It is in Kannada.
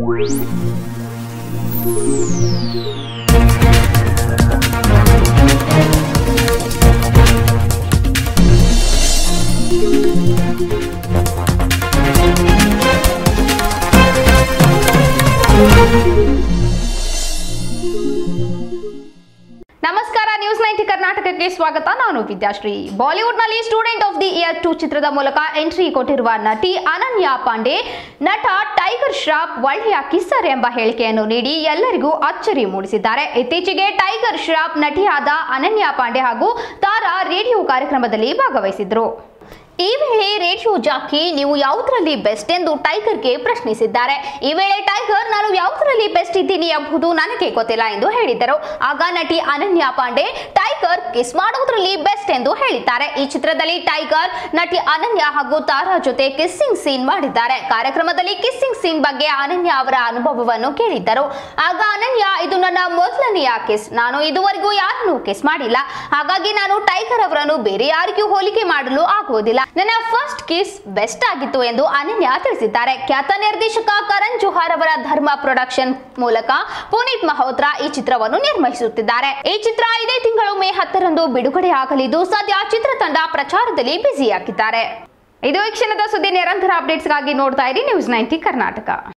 ನಮಸ್ಕಾರ ನ್ಯೂಸ್ ನೈಂಟಿ ಕರ್ನಾಟಕಕ್ಕೆ ಸ್ವಾಗತ ನಾನು ವಿದ್ಯಾಶ್ರೀ ಬಾಲಿವುಡ್ನಲ್ಲಿ student of the year two ಚಿತ್ರದ ಮೂಲಕ ಎಂಟ್ರಿ ಕೊಟ್ಟಿರುವ ನಟಿ ಅನನ್ಯ ಪಾಂಡೆ ನಟ ಟೈಗರ್ ಶ್ರಾಫ್ ಒಳ್ಳೆಯ ಕಿಸ್ಸರ್ ಎಂಬ ಹೇಳಿಕೆಯನ್ನು ನೀಡಿ ಎಲ್ಲರಿಗೂ ಅಚ್ಚರಿ ಮೂಡಿಸಿದ್ದಾರೆ ಇತ್ತೀಚೆಗೆ ಟೈಗರ್ ಶ್ರಾಫ್ ನಟಿಯಾದ ಅನನ್ಯ ಪಾಂಡೆ ಹಾಗೂ ತಾರಾ ರೇಡಿಯೋ ಕಾರ್ಯಕ್ರಮದಲ್ಲಿ ಭಾಗವಹಿಸಿದ್ರು ಈ ವೇಳೆ ರೇಡಿಯೋ ಜಾಕಿ ನೀವು ಯಾವುದರಲ್ಲಿ ಬೆಸ್ಟ್ ಎಂದು ಟೈಗರ್ಗೆ ಪ್ರಶ್ನಿಸಿದ್ದಾರೆ ಈ ವೇಳೆ ಟೈಗರ್ ನಾನು ಯಾವುದರಲ್ಲಿ ಬೆಸ್ಟ್ ಇದ್ದೀನಿ ಎಂಬುದು ನನಗೆ ಗೊತ್ತಿಲ್ಲ ಎಂದು ಹೇಳಿದ್ದರು ಆಗ ನಟಿ ಅನನ್ಯ ಪಾಂಡೆ ಟೈಗರ್ ಕಿಸ್ ಮಾಡುವುದರಲ್ಲಿ ಬೆಸ್ಟ್ ಎಂದು ಹೇಳಿದ್ದಾರೆ ಈ ಚಿತ್ರದಲ್ಲಿ ಟೈಗರ್ ನಟಿ ಅನನ್ಯ ಹಾಗೂ ತಾರಾ ಜೊತೆ ಕಿಸ್ಸಿಂಗ್ ಸೀನ್ ಮಾಡಿದ್ದಾರೆ ಕಾರ್ಯಕ್ರಮದಲ್ಲಿ ಕಿಸ್ಸಿಂಗ್ ಸೀನ್ ಬಗ್ಗೆ ಅನನ್ಯ ಅವರ ಅನುಭವವನ್ನು ಕೇಳಿದ್ದರು ಆಗ ಅನನ್ಯ ಇದು ನನ್ನ ಮೊದಲನೆಯ ಕಿಸ್ ನಾನು ಇದುವರೆಗೂ ಯಾರನ್ನೂ ಕಿಸ್ ಮಾಡಿಲ್ಲ ಹಾಗಾಗಿ ನಾನು ಟೈಗರ್ ಅವರನ್ನು ಬೇರೆ ಯಾರಿಗೂ ಹೋಲಿಕೆ ಮಾಡಲು ಆಗುವುದಿಲ್ಲ ನನ್ನ ಫಸ್ಟ್ ಕಿಸ್ ಬೆಸ್ಟ್ ಆಗಿತ್ತು ಎಂದು ಅನನ್ಯ ತಿಳಿಸಿದ್ದಾರೆ ಖ್ಯಾತ ನಿರ್ದೇಶಕ ಕರಣ್ ಜೋಹಾರ್ ಅವರ ಧರ್ಮ ಪ್ರೊಡಕ್ಷನ್ ಮೂಲಕ ಪುನೀತ್ ಮಹೋತ್ರಾ ಈ ಚಿತ್ರವನ್ನು ನಿರ್ಮಿಸುತ್ತಿದ್ದಾರೆ ಈ ಚಿತ್ರ ಇದೇ ತಿಂಗಳು ಮೇ ಹತ್ತರಂದು ಬಿಡುಗಡೆ ಆಗಲಿದ್ದು ಸದ್ಯ ಚಿತ್ರತಂಡ ಪ್ರಚಾರದಲ್ಲಿ ಬ್ಯುಸಿಯಾಗಿದ್ದಾರೆ ಇದು ಈ ಕ್ಷಣದ ಸುದ್ದಿ ನಿರಂತರ ಅಪ್ಡೇಟ್ಸ್ಗಾಗಿ ನೋಡ್ತಾ ಇರಿ ನ್ಯೂಸ್ ನೈಂಟಿ ಕರ್ನಾಟಕ